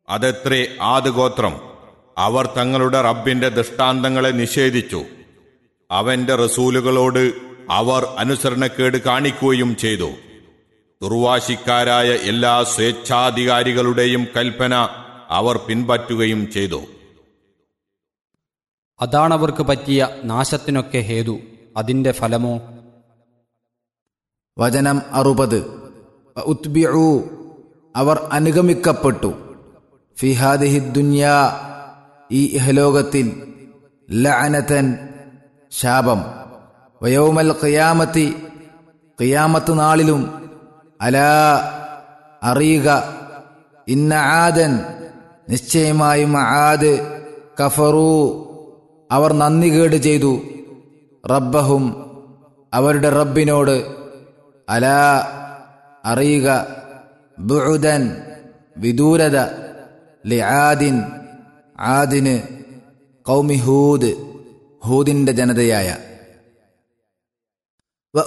അതെത്രേ ആദ് ഗോത്രം അവർ തങ്ങളുടെ റബ്ബിന്റെ ദൃഷ്ടാന്തങ്ങളെ നിഷേധിച്ചു അവന്റെ റസൂലുകളോട് അവർ അനുസരണക്കേട് കാണിക്കുകയും ചെയ്തു ദുർവാശിക്കാരായ എല്ലാ സ്വേച്ഛാധികാരികളുടെയും കൽപ്പന അവർ പിൻപറ്റുകയും ചെയ്തു അതാണവർക്ക് പറ്റിയ നാശത്തിനൊക്കെ ഹേതു അതിന്റെ ഫലമോ വചനം അറുപത് ഉത്ബിഉ അവർ അനുഗമിക്കപ്പെട്ടു ഫിഹാദിഹി ദുന്യാ ഈ ഇഹലോകത്തിൽ ലഅനതൻ ശാപം വയൗമൽ ഖിയാമത്തി ഖിയാമത്ത് നാളിലും അലാ അറിയുക ഇന്ന ആദൻ നിശ്ചയമായും ആദ് കഫറു അവർ നന്ദികേട് ചെയ്തു റബ്ബഹും അവരുടെ റബ്ബിനോട് അലാ അറിയുക ബുഉദൻ വിദൂരത ലിആദിൻ ആദിന് കൗമി ഹൂദ് ഹൂദിന്റെ ജനതയായ